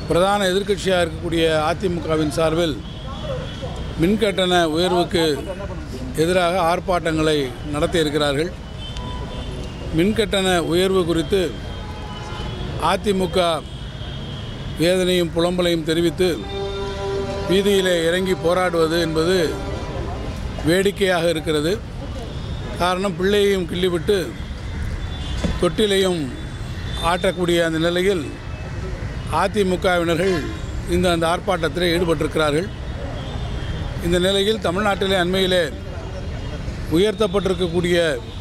பிரதான எதிர்க்கட்சியாக இருக்கக்கூடிய அதிமுகவின் சார்பில் மின்கட்டண உயர்வுக்கு எதிராக ஆர்ப்பாட்டங்களை நடத்த இருக்கிறார்கள் மின்கட்டண உயர்வு குறித்து அதிமுக வேதனையும் புலம்பலையும் தெரிவித்து வீதியிலே இறங்கி போராடுவது என்பது வேடிக்கையாக இருக்கிறது காரணம் பிள்ளையையும் கிள்ளிவிட்டு தொட்டிலையும் ஆட்டக்கூடிய அந்த நிலையில் அதிமுகவினர்கள் இந்த அந்த ஆர்ப்பாட்டத்தில் ஈடுபட்டிருக்கிறார்கள் இந்த நிலையில் தமிழ்நாட்டிலே அண்மையிலே உயர்த்தப்பட்டிருக்கக்கூடிய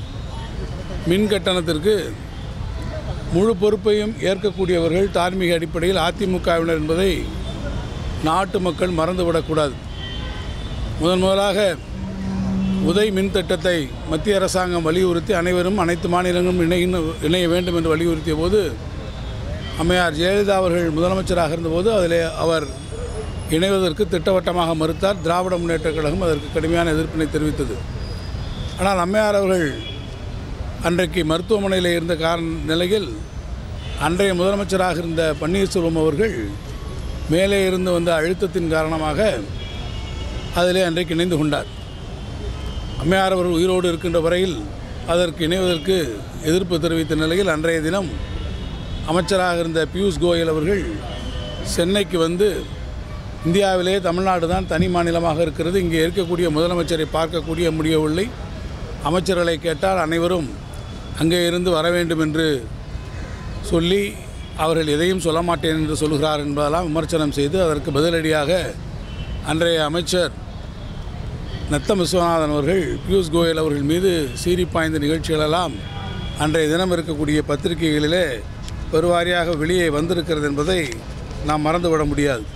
மின் கட்டணத்திற்கு முழு பொறுப்பையும் ஏற்கக்கூடியவர்கள் தார்மீக அடிப்படையில் அதிமுகவினர் என்பதை நாட்டு மக்கள் மறந்துவிடக்கூடாது முதன் முதலாக உதய் மின் திட்டத்தை மத்திய அரசாங்கம் வலியுறுத்தி அனைவரும் அனைத்து மாநிலங்களும் இணைய இணைய வேண்டும் என்று வலியுறுத்திய போது அம்மையார் ஜெயலலிதா அவர்கள் முதலமைச்சராக இருந்தபோது அதிலே அவர் இணைவதற்கு திட்டவட்டமாக மறுத்தார் திராவிட முன்னேற்றக் கழகம் அதற்கு கடுமையான எதிர்ப்பினை தெரிவித்தது ஆனால் அம்மையார் அவர்கள் அன்றைக்கு மருத்துவமனையில் இருந்த காரண நிலையில் அன்றைய முதலமைச்சராக இருந்த பன்னீர்செல்வம் அவர்கள் மேலே இருந்து வந்த அழுத்தத்தின் காரணமாக அதிலே அன்றைக்கு இணைந்து கொண்டார் அம்மையார் அவர்கள் உயிரோடு இருக்கின்ற வரையில் அதற்கு இணைவதற்கு எதிர்ப்பு தெரிவித்த நிலையில் அன்றைய தினம் அமைச்சராக இருந்த பியூஷ் கோயல் அவர்கள் சென்னைக்கு வந்து இந்தியாவிலே தமிழ்நாடு தான் தனி மாநிலமாக இருக்கிறது இங்கே இருக்கக்கூடிய முதலமைச்சரை பார்க்கக்கூடிய முடியவில்லை அமைச்சர்களை கேட்டால் அனைவரும் அங்கே இருந்து வர வேண்டும் என்று சொல்லி அவர்கள் எதையும் சொல்ல மாட்டேன் என்று சொல்கிறார் என்பதெல்லாம் விமர்சனம் செய்து அதற்கு பதிலடியாக அன்றைய அமைச்சர் நத்தம் விஸ்வநாதன் அவர்கள் பியூஷ் கோயல் அவர்கள் மீது சீறி பாய்ந்த நிகழ்ச்சிகளெல்லாம் அன்றைய தினம் இருக்கக்கூடிய பத்திரிகைகளிலே பெருவாரியாக வெளியே வந்திருக்கிறது என்பதை நாம் மறந்துவிட முடியாது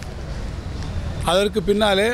அதற்கு பின்னாலே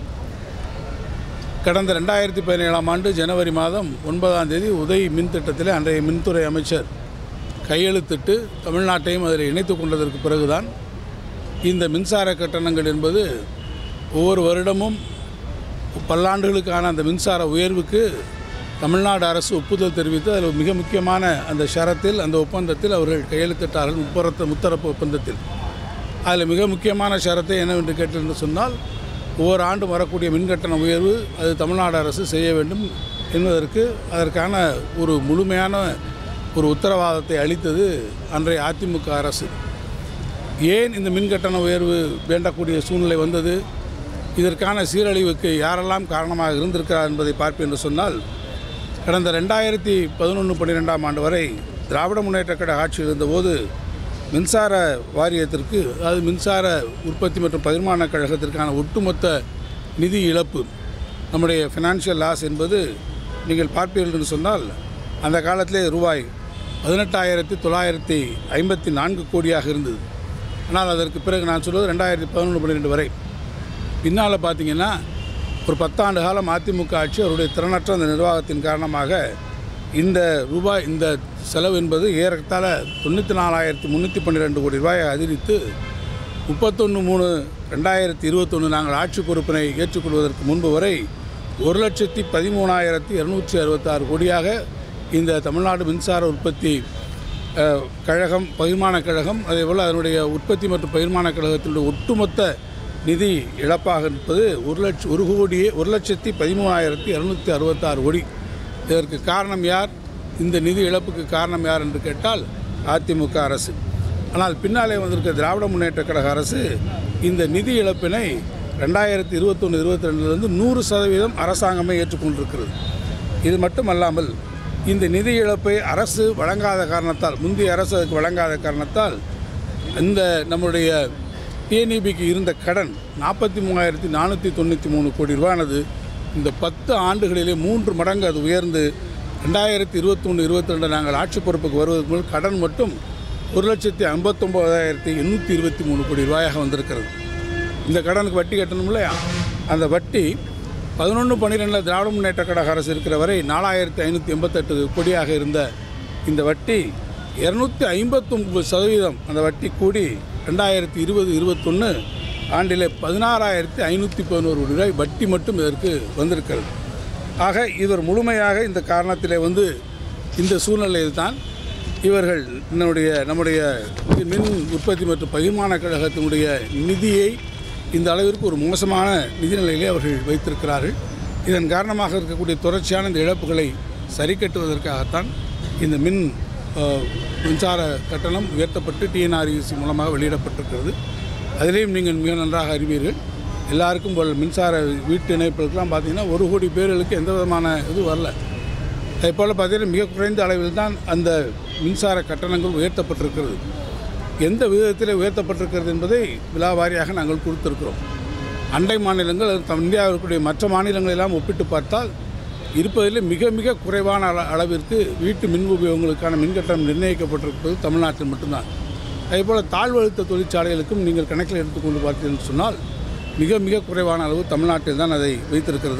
கடந்த ரெண்டாயிரத்தி பதினேழாம் ஆண்டு ஜனவரி மாதம் ஒன்பதாம் தேதி உதய் மின் திட்டத்தில் அன்றைய மின்துறை அமைச்சர் கையெழுத்திட்டு தமிழ்நாட்டையும் அதில் இணைத்து கொண்டதற்கு பிறகுதான் இந்த மின்சார கட்டணங்கள் என்பது ஒவ்வொரு வருடமும் பல்லாண்டுகளுக்கான அந்த மின்சார உயர்வுக்கு தமிழ்நாடு அரசு ஒப்புதல் தெரிவித்து அதில் மிக முக்கியமான அந்த ஷரத்தில் அந்த ஒப்பந்தத்தில் அவர்கள் கையெழுத்திட்டார்கள் முப்பரத்து முத்தரப்பு ஒப்பந்தத்தில் அதில் மிக முக்கியமான ஷரத்தை என்னவென்று கேட்டென்று சொன்னால் ஒவ்வொரு ஆண்டும் வரக்கூடிய மின்கட்டண உயர்வு அது தமிழ்நாடு அரசு செய்ய வேண்டும் என்பதற்கு அதற்கான ஒரு முழுமையான ஒரு உத்தரவாதத்தை அளித்தது அன்றைய அதிமுக அரசு ஏன் இந்த மின்கட்டண உயர்வு வேண்டக்கூடிய சூழ்நிலை வந்தது இதற்கான சீரழிவுக்கு யாரெல்லாம் காரணமாக இருந்திருக்கிறார் என்பதை பார்ப்பேன் என்று சொன்னால் கடந்த ரெண்டாயிரத்தி பதினொன்று பன்னிரெண்டாம் ஆண்டு வரை திராவிட முன்னேற்றக் கழக ஆட்சியில் இருந்தபோது மின்சார வாரியத்திற்கு அதாவது மின்சார உற்பத்தி மற்றும் பகிர்மான கழகத்திற்கான ஒட்டுமொத்த நிதி இழப்பு நம்முடைய ஃபினான்ஷியல் லாஸ் என்பது நீங்கள் பார்ப்பீர்கள் என்று சொன்னால் அந்த காலத்திலே ரூபாய் பதினெட்டாயிரத்தி தொள்ளாயிரத்தி ஐம்பத்தி நான்கு கோடியாக இருந்தது ஆனால் அதற்கு பிறகு நான் சொல்வது ரெண்டாயிரத்தி பதினொன்று பன்னிரெண்டு வரை பின்னால் பார்த்தீங்கன்னா ஒரு பத்தாண்டு காலம் அதிமுக ஆட்சி அவருடைய திறனற்ற அந்த நிர்வாகத்தின் காரணமாக இந்த ரூபாய் இந்த செலவு என்பது ஏறத்தாழ தொண்ணூற்றி நாலாயிரத்தி முந்நூற்றி பன்னிரெண்டு கோடி ரூபாயை அதிகரித்து முப்பத்தொன்று மூணு ரெண்டாயிரத்தி இருபத்தொன்று நாங்கள் ஆட்சி பொறுப்பினை ஏற்றுக்கொள்வதற்கு முன்பு வரை ஒரு லட்சத்தி பதிமூணாயிரத்தி இரநூற்றி அறுபத்தாறு கோடியாக இந்த தமிழ்நாடு மின்சார உற்பத்தி அஹ், கழகம் பகிர்மான கழகம் அதேபோல் அதனுடைய உற்பத்தி மற்றும் பகிர்மான கழகத்தினுடைய ஒட்டுமொத்த நிதி இழப்பாக இருப்பது ஒரு லட்சம் ஒரு கோடியே ஒரு லட்சத்தி பதிமூணாயிரத்தி இரநூத்தி அறுபத்தாறு கோடி இதற்கு காரணம் யார் இந்த நிதி இழப்புக்கு காரணம் யார் என்று கேட்டால் அதிமுக அரசு ஆனால் பின்னாலே வந்திருக்க திராவிட முன்னேற்றக் கழக அரசு இந்த நிதி இழப்பினை ரெண்டாயிரத்தி இருபத்தொன்று இருபத்தி ரெண்டுலேருந்து நூறு சதவீதம் அரசாங்கமே ஏற்றுக்கொண்டிருக்கிறது இது மட்டுமல்லாமல் இந்த நிதி இழப்பை அரசு வழங்காத காரணத்தால் முந்தைய அரசு அதுக்கு வழங்காத காரணத்தால் இந்த நம்முடைய டிஎன்இபிக்கு இருந்த கடன் நாற்பத்தி மூவாயிரத்தி நானூற்றி தொண்ணூற்றி மூணு கோடி ரூபானது இந்த பத்து ஆண்டுகளிலே மூன்று மடங்கு அது உயர்ந்து ரெண்டாயிரத்தி இருபத்தொன்று இருபத்தி ரெண்டு நாங்கள் ஆட்சி பொறுப்புக்கு வருவதற்கு முன் கடன் மட்டும் ஒரு லட்சத்தி ஐம்பத்தொம்போதாயிரத்தி எண்ணூற்றி இருபத்தி மூணு கோடி ரூபாயாக வந்திருக்கிறது இந்த கடனுக்கு வட்டி கட்டணும் இல்லையா அந்த வட்டி பதினொன்று பன்னிரெண்டில் திராவிட முன்னேற்ற கழக அரசு இருக்கிற வரை நாலாயிரத்தி ஐநூற்றி எண்பத்தெட்டு கோடியாக இருந்த இந்த வட்டி இரநூத்தி ஐம்பத்தொம்பது சதவீதம் அந்த வட்டி கூடி ரெண்டாயிரத்தி இருபது இருபத்தொன்று ஆண்டிலே பதினாறாயிரத்தி ஐநூற்றி பதினோரு கோடி ரூபாய் வட்டி மட்டும் இதற்கு வந்திருக்கிறது ஆக இவர் முழுமையாக இந்த காரணத்திலே வந்து இந்த சூழ்நிலையில் தான் இவர்கள் நம்முடைய நம்முடைய மின் உற்பத்தி மற்றும் பகிர்மான கழகத்தினுடைய நிதியை இந்த அளவிற்கு ஒரு மோசமான நிதிநிலையிலே அவர்கள் வைத்திருக்கிறார்கள் இதன் காரணமாக இருக்கக்கூடிய தொடர்ச்சியான இந்த இழப்புகளை சரி கட்டுவதற்காகத்தான் இந்த மின் அஹ், மின்சார கட்டணம் உயர்த்தப்பட்டு டிஎன்ஆர்இசி மூலமாக வெளியிடப்பட்டிருக்கிறது அதிலேயும் நீங்கள் மிக நன்றாக அறிவீர்கள் எல்லாருக்கும் போல் மின்சார வீட்டு இணைப்புகளுக்கெல்லாம் பார்த்தீங்கன்னா ஒரு கோடி பேர்களுக்கு எந்த விதமான இது வரல அதே போல் பார்த்தீங்கன்னா மிக குறைந்த அளவில் தான் அந்த மின்சார கட்டணங்கள் உயர்த்தப்பட்டிருக்கிறது எந்த விதத்தில் உயர்த்தப்பட்டிருக்கிறது என்பதை விலாவாரியாக நாங்கள் கொடுத்திருக்கிறோம் அண்டை மாநிலங்கள் அது தம் இந்தியாவில் இருக்கக்கூடிய மற்ற மாநிலங்களெல்லாம் ஒப்பிட்டு பார்த்தால் இருப்பதில் மிக மிக குறைவான அள அளவிற்கு வீட்டு மின் உபயோகங்களுக்கான மின்கட்டணம் நிர்ணயிக்கப்பட்டிருப்பது தமிழ்நாட்டில் மட்டும்தான் அதேபோல் தாழ்வழுத்த தொழிற்சாலைகளுக்கும் நீங்கள் கணக்கில் எடுத்துக்கொண்டு பார்த்தீங்கன்னு சொன்னால் மிக மிக குறைவான அளவு தமிழ்நாட்டில் தான் அதை வைத்திருக்கிறது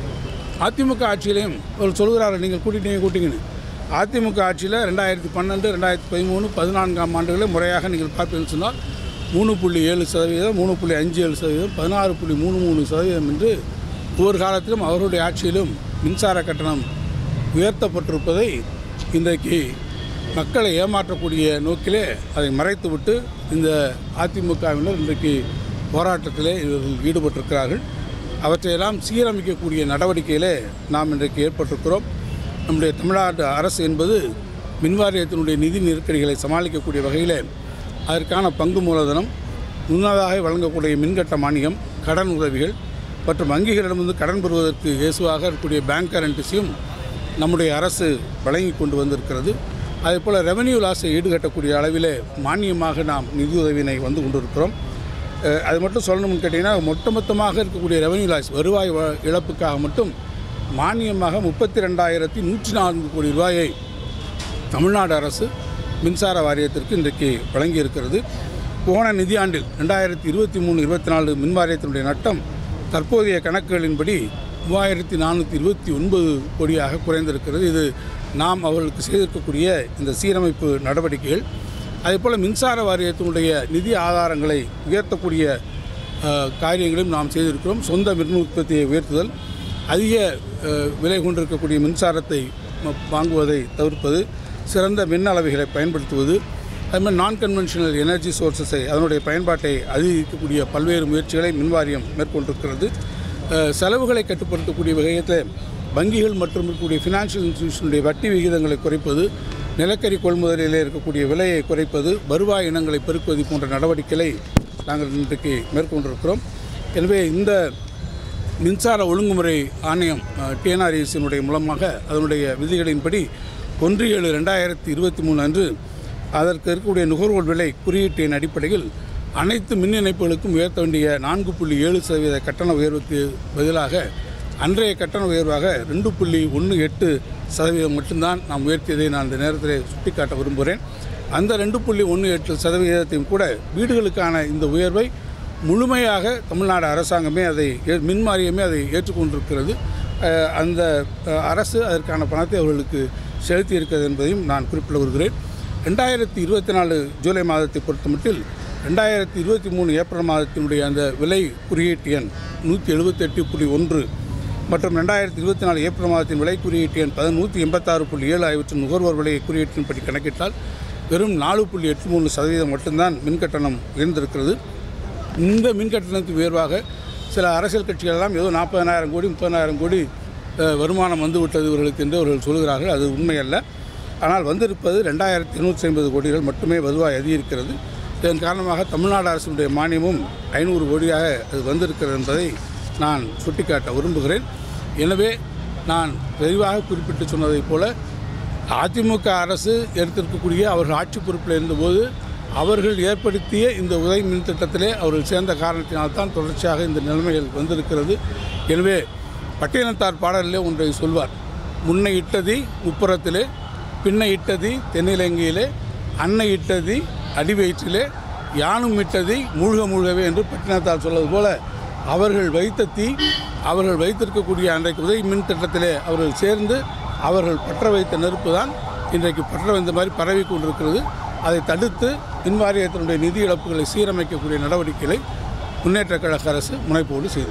அதிமுக ஆட்சியிலையும் அவர் சொல்கிறார்கள் நீங்கள் கூட்டிட்டீங்க கூட்டிங்கன்னு அதிமுக ஆட்சியில் ரெண்டாயிரத்தி பன்னெண்டு ரெண்டாயிரத்தி பதிமூணு பதினான்காம் ஆண்டுகளில் முறையாக நீங்கள் பார்ப்பீங்கன்னு சொன்னால் மூணு புள்ளி ஏழு சதவீதம் மூணு புள்ளி அஞ்சு ஏழு சதவீதம் பதினாறு புள்ளி மூணு மூணு சதவீதம் என்று ஒவ்வொரு காலத்திலும் அவருடைய ஆட்சியிலும் மின்சார கட்டணம் உயர்த்தப்பட்டிருப்பதை இன்றைக்கு மக்களை ஏமாற்றக்கூடிய நோக்கிலே அதை மறைத்துவிட்டு இந்த அதிமுகவினர் இன்றைக்கு போராட்டத்திலே இவர்கள் ஈடுபட்டிருக்கிறார்கள் அவற்றையெல்லாம் சீரமைக்கக்கூடிய நடவடிக்கையிலே நாம் இன்றைக்கு ஏற்பட்டிருக்கிறோம் நம்முடைய தமிழ்நாடு அரசு என்பது மின்வாரியத்தினுடைய நிதி நெருக்கடிகளை சமாளிக்கக்கூடிய வகையில் அதற்கான பங்கு மூலதனம் முன்னதாக வழங்கக்கூடிய மின்கட்ட மானியம் கடன் உதவிகள் மற்றும் வங்கிகளிடமிருந்து கடன் பெறுவதற்கு இயேசுவாக இருக்கக்கூடிய பேங்க் கரண்டிஸையும் நம்முடைய அரசு வழங்கி கொண்டு வந்திருக்கிறது அதே போல் ரெவென்யூ லாஸை ஈடுகட்டக்கூடிய அளவிலே மானியமாக நாம் நிதியுதவியினை வந்து கொண்டிருக்கிறோம் அஹ் அது மட்டும் சொல்லணும்னு கேட்டிங்கன்னா மொத்த மொத்தமாக இருக்கக்கூடிய ரெவென்யூ லாஸ் வருவாய் வ- இழப்புக்காக மட்டும் மானியமாக முப்பத்தி ரெண்டாயிரத்தி நூற்றி நான்கு கோடி ரூபாயை தமிழ்நாடு அரசு மின்சார வாரியத்திற்கு இன்றைக்கு வழங்கியிருக்கிறது போன நிதியாண்டில் ரெண்டாயிரத்தி இருபத்தி மூணு இருபத்தி நாலு மின் வாரியத்தினுடைய நட்டம் தற்போதைய கணக்குகளின்படி மூவாயிரத்தி நானூற்றி இருபத்தி ஒன்பது கோடியாக குறைந்திருக்கிறது இது நாம் அவர்களுக்கு செய்திருக்கக்கூடிய இந்த சீரமைப்பு நடவடிக்கைகள் அதேபோல் மின்சார வாரியத்தினுடைய நிதி ஆதாரங்களை உயர்த்தக்கூடிய அஹ், காரியங்களையும் நாம் செய்திருக்கிறோம் சொந்த மின் உற்பத்தியை உயர்த்துதல் அதிக அஹ், விலை கொண்டிருக்கக்கூடிய மின்சாரத்தை ம- வாங்குவதை தவிர்ப்பது சிறந்த மின் அளவைகளை பயன்படுத்துவது அதுமாதிரி நான் கன்வென்ஷனல் எனர்ஜி சோர்சஸை அதனுடைய பயன்பாட்டை அதிகரிக்கக்கூடிய பல்வேறு முயற்சிகளை மின்வாரியம் மேற்கொண்டிருக்கிறது அஹ், செலவுகளை கட்டுப்படுத்தக்கூடிய வகையில் வங்கிகள் மற்றும் இருக்கக்கூடிய ஃபினான்ஷியல் இன்ஸ்டிடியூஷனுடைய வட்டி விகிதங்களை குறைப்பது நிலக்கரி கொள்முதலில் இருக்கக்கூடிய விலையை குறைப்பது வருவாய் இனங்களை பெருக்குவது போன்ற நடவடிக்கைகளை நாங்கள் இன்றைக்கு மேற்கொண்டிருக்கிறோம் எனவே இந்த மின்சார ஒழுங்குமுறை ஆணையம் டிஎன்ஆர்இசியினுடைய மூலமாக அதனுடைய விதிகளின்படி ஒன்று ஏழு ரெண்டாயிரத்தி இருபத்தி மூணு அன்று அதற்கு இருக்கக்கூடிய நுகர்வோர் விலை குறியீட்டின் அடிப்படையில் அனைத்து மின் இணைப்புகளுக்கும் உயர்த்த வேண்டிய நான்கு புள்ளி ஏழு சதவீத கட்டண உயர்வுக்கு பதிலாக அன்றைய கட்டண உயர்வாக ரெண்டு புள்ளி ஒன்று எட்டு சதவீதம் மட்டும்தான் நாம் உயர்த்தியதை நான் இந்த நேரத்தில் சுட்டிக்காட்ட விரும்புகிறேன் அந்த ரெண்டு புள்ளி ஒன்று எட்டு சதவீதத்தையும் கூட வீடுகளுக்கான இந்த உயர்வை முழுமையாக தமிழ்நாடு அரசாங்கமே அதை ஏ- மின் வாரியமே அதை ஏற்றுக்கொண்டிருக்கிறது அஹ், அந்த அஹ், அரசு அதற்கான பணத்தை அவர்களுக்கு செலுத்தி இருக்கிறது என்பதையும் நான் குறிப்பிட வருகிறேன் ரெண்டாயிரத்தி இருபத்தி நாலு ஜூலை மாதத்தை பொறுத்தமட்டில் ரெண்டாயிரத்தி இருபத்தி மூணு ஏப்ரல் மாதத்தினுடைய அந்த விலை குறியீட்டு எண் நூற்றி எழுபத்தெட்டு புள்ளி ஒன்று மற்றும் ரெண்டாயிரத்தி இருபத்தி நாலு ஏப்ரல் மாதத்தின் விலை குறியீட்டு எண் பதினூற்றி எண்பத்தாறு புள்ளி ஏழு ஆகியவற்றின் நுகர்வோர் விலை குறியீட்டின்படி கணக்கிட்டால் வெறும் நாலு புள்ளி எட்டு மூணு சதவீதம் மட்டும்தான் மின்கட்டணம் உயர்ந்திருக்கிறது இந்த மின்கட்டணத்துக்கு உயர்வாக சில அரசியல் கட்சிகள் எல்லாம் ஏதோ நாற்பதனாயிரம் கோடி முப்பதனாயிரம் கோடி அஹ், வருமானம் வந்து விட்டது இவர்களுக்கு என்று அவர்கள் சொல்கிறார்கள் அது உண்மையல்ல ஆனால் வந்திருப்பது ரெண்டாயிரத்தி எண்ணூற்றி ஐம்பது கோடிகள் மட்டுமே வருவாய் அதிகரிக்கிறது இதன் காரணமாக தமிழ்நாடு அரசினுடைய மானியமும் ஐநூறு கோடியாக அது வந்திருக்கிறது என்பதை நான் சுட்டிக்காட்ட விரும்புகிறேன் எனவே நான் விரிவாக குறிப்பிட்டு சொன்னதைப் போல அதிமுக அரசு எடுத்திருக்கக்கூடிய அவர்கள் ஆட்சி பொறுப்பில் இருந்தபோது அவர்கள் ஏற்படுத்திய இந்த உதவி மின் திட்டத்திலே அவர்கள் சேர்ந்த காரணத்தினால்தான் தொடர்ச்சியாக இந்த நிலைமைகள் வந்திருக்கிறது எனவே பட்டியலத்தார் பாடலிலே ஒன்றை சொல்வார் முன்னை இட்டதி முப்புறத்திலே பின்னை இட்டதி தென்னிலங்கையிலே அன்னை இட்டதி அடிவயிற்றிலே யானும் இட்டதி மூழ்க மூழ்கவே என்று பட்டினத்தார் சொல்வது போல அவர்கள் வைத்த தீ அவர்கள் வைத்திருக்கக்கூடிய அன்றைக்கு உதவி மின் திட்டத்திலே அவர்கள் சேர்ந்து அவர்கள் பற்ற வைத்த நெருப்பு தான் இன்றைக்கு பற்ற வைத்த மாதிரி பரவி கொண்டிருக்கிறது அதை தடுத்து மின் வாரியத்தினுடைய நிதி இழப்புகளை சீரமைக்கக்கூடிய நடவடிக்கைகளை முன்னேற்றக் கழக அரசு முனைப்போடு செய்து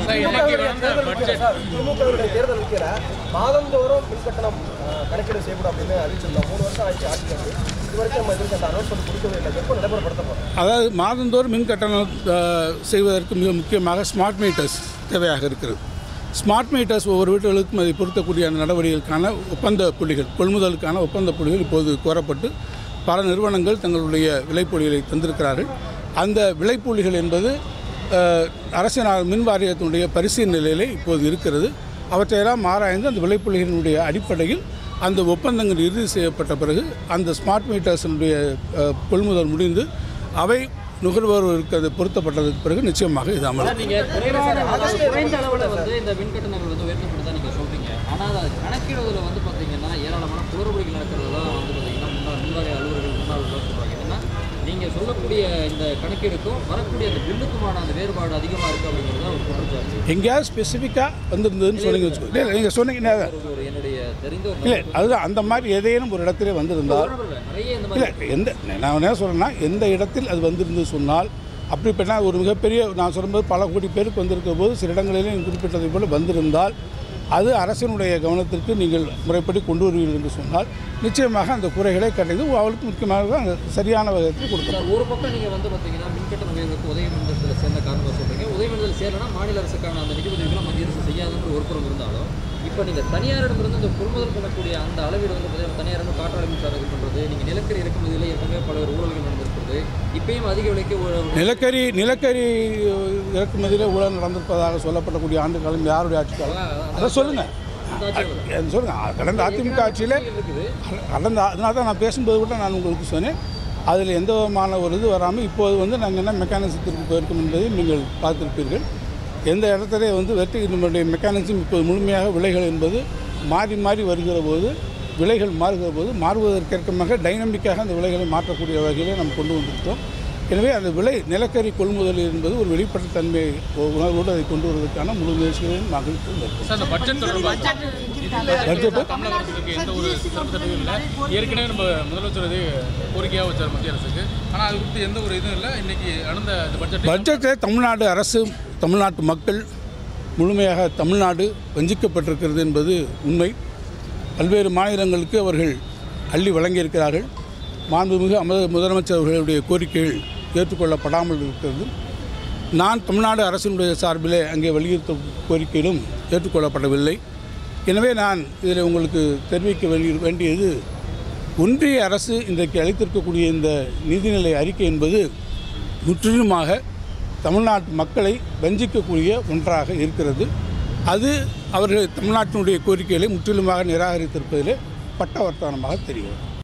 வருகிறது திமுகவுடைய தேர்தல் வைக்கிற மாதந்தோறும் மின் கட்டணம் அஹ், கணக்கீடு செய்யப்படும் அப்படின்னு அறிவிச்சிருந்தோம் மூணு வருஷம் ஆயிடுச்சு ஆட்சி வந்து இது வரைக்கும் நம்ம இதுக்கு அந்த அனௌன்ஸ்மெண்ட் கொடுக்கவே இல்லை எப்போ நடைமுறைப்படுத்த போகிறோம் அதாவது மாதந்தோறும் மின் கட்டணம் அஹ், செய்வதற்கு மிக முக்கியமாக ஸ்மார்ட் மீட்டர்ஸ் தேவையாக இருக்கிறது ஸ்மார்ட் மீட்டர்ஸ் ஒவ்வொரு வீடுகளுக்கும் அதை பொருத்தக்கூடிய அந்த நடவடிக்கைகளுக்கான ஒப்பந்த புள்ளிகள் கொள்முதலுக்கான ஒப்பந்த புள்ளிகள் இப்போது கோரப்பட்டு பல நிறுவனங்கள் தங்களுடைய விலைப்புள்ளிகளை தந்திருக்கிறார்கள் அந்த விலைப்புள்ளிகள் என்பது அஹ், அரசின் மின் வாரியத்தினுடைய பரிசீலனையிலே இப்போது இருக்கிறது அவற்றையெல்லாம் ஆராய்ந்து அந்த விலைப்புள்ளிகளினுடைய அடிப்படையில் அந்த ஒப்பந்தங்கள் இறுதி செய்யப்பட்ட பிறகு அந்த ஸ்மார்ட் மீட்டர்ஸினுடைய அஹ், கொள்முதல் முடிந்து அவை நுகர்வோருக்கு அது பொருத்தப்பட்டதுக்கு பிறகு நிச்சயமாக இது அமல் நீங்க குறைவான அதாவது குறைந்த அளவுல வந்து இந்த மின் கட்டணங்கள் வந்து உயர்த்தப்படுதா நீங்க சொல்றீங்க ஆனா அதை கணக்கிடுவதில் வந்து பாத்தீங்கன்னா ஏராளமான குளறுபடிகள் நடக்கிறதெல்லாம் வந்து பாத்தீங்கன்னா முன்னாள் முன்னாள் அலுவலர்கள் முன்னாள் சொல்றாங்க என்னன்னா நீங்க சொல்லக்கூடிய இந்த கணக்கீடுக்கும் வரக்கூடிய அந்த பில்லுக்குமான அந்த வேறுபாடு அதிகமா இருக்கு அப்படிங்கிறது தான் ஒரு குற்றச்சாட்டு எங்கேயாவது ஸ்பெசிஃபிக்காக வந்திருந்ததுன்னு சொன்னீங்க வச்சுக்கோ இல்லை நீங்கள் சொன்னீங்கன்னா ஒரு- ஒரு என்னுடைய தெரிந்த ஒரு இல்லை அதுதான் அந்த மாதிரி ஏதேனும் ஒரு இடத்திலே வந்திருந்தால் நபர் நிறைய இந்த மாதிரி இல்லை எந்த நான் என்ன சொல்கிறேன்னா எந்த இடத்தில் அது வந்திருந்து சொன்னால் அப்படிப்பட்ட ஒரு மிகப்பெரிய நான் சொல்லும்போது பல கோடி பேருக்கு வந்திருக்க போது சில இடங்களிலே நீங்கள் குறிப்பிட்டதை போல் வந்திருந்தால் அது அரசினுடைய கவனத்திற்கு நீங்கள் முறைப்படி கொண்டு வருவீர்கள் என்று சொன்னால் நிச்சயமாக அந்த குறைகளை கண்டது அவளுக்கு முக்கியமாக அந்த சரியான விதத்தில் கொடுக்கப்படும் சார் ஒரு பக்கம் நீங்க வந்து பாத்தீங்கன்னா மின்கட்டண உயர்வுக்கு உதவி மண்டலத்தில் சேர்ந்த காரணமாக சொல்றீங்க உதவி மண்டலத்தில் சேரலனா மாநில அரசுக்கான அந்த நிதி உதவிகளை மத்திய அரசு செய்யாதுன்ற ஒரு புறம் இருந்தாலும் இப்போ நீங்க தனியாரிடமிருந்து இந்த கொள்முதல் பண்ணக்கூடிய அந்த அளவீடு வந்து பார்த்தீங்கன்னா தனியார் வந்து காற்றாலை மின்சாரம் இது பண்றது நீங்க நிலக்கரி இறக்குமதியில் ஏற்கனவே பல்வேறு ஊழல்கள் நடந்திருக்கிறது இப்பயும் அதிக விலைக்கு ஒரு- நிலக்கரி நிலக்கரி இறக்குமதியில் ஊழல் நடந்திருப்பதாக சொல்லப்படக்கூடிய ஆண்டு காலம் யாருடைய ஆட்சி காலம் அதை சொல்லுங்கள் சொல்லுங்கள் கடந்த அதிமுக ஆட்சியில் இருக்குது கடந்த அதனால தான் நான் பேசும்போது கூட நான் உங்களுக்கு சொன்னேன் அதில் எந்த விதமான ஒரு இது வராமல் இப்போது வந்து நாங்கள் என்ன மெக்கானிசத்திற்கு போயிருக்கோம் என்பதை நீங்கள் பார்த்திருப்பீர்கள் எந்த இடத்துல வந்து வெற்றி நம்மளுடைய மெக்கானிசம் இப்போது முழுமையாக விலைகள் என்பது மாறி மாறி வருகிற போது விலைகள் மாறுகிற போது மாறுவதற்கேற்கமாக டைனமிக்காக அந்த விலைகளை மாற்றக்கூடிய வகையிலே நம்ம கொண்டு வந்திருக்கோம் எனவே அந்த விலை நிலக்கரி கொள்முதல் என்பது ஒரு வெளிப்பட்ட தன்மையை உணர்வோடு அதை கொண்டு வருவதற்கான முழு முயற்சிகளையும் நாங்கள் இருக்கிறோம் சார் இந்த பட்ஜெட் தொடர்பாக பட்ஜெட்டு தமிழக அரசுக்கு எந்த ஒரு சிறப்பு திட்டமும் இல்லை ஏற்கனவே நம்ம முதலமைச்சர் இது கோரிக்கையாக வச்சார் மத்திய அரசுக்கு ஆனால் அது குறித்து எந்த ஒரு இதுவும் இல்லை இன்னைக்கு நடந்த இந்த பட்ஜெட் பட்ஜெட்டை தமிழ்நாடு அரசு தமிழ்நாட்டு மக்கள் முழுமையாக தமிழ்நாடு வஞ்சிக்கப்பட்டிருக்கிறது என்பது உண்மை பல்வேறு மாநிலங்களுக்கு அவர்கள் அள்ளி வழங்கியிருக்கிறார்கள் மாண்புமிகு அமத முதலமைச்சர் அவர்களுடைய கோரிக்கைகள் ஏற்றுக்கொள்ளப்படாமல் இருக்கிறது நான் தமிழ்நாடு அரசினுடைய சார்பிலே அங்கே வலியுறுத்த கோரிக்கையிலும் ஏற்றுக்கொள்ளப்படவில்லை எனவே நான் இதில் உங்களுக்கு தெரிவிக்க வேண்டிய வேண்டியது ஒன்றிய அரசு இன்றைக்கு அளித்திருக்கக்கூடிய இந்த நிதிநிலை அறிக்கை என்பது முற்றிலுமாக தமிழ்நாட்டு மக்களை வஞ்சிக்கக்கூடிய ஒன்றாக இருக்கிறது அது அவர்கள் தமிழ்நாட்டினுடைய கோரிக்கைகளை முற்றிலுமாக நிராகரித்திருப்பதிலே பட்டவர்த்தனமாக தெரிகிறது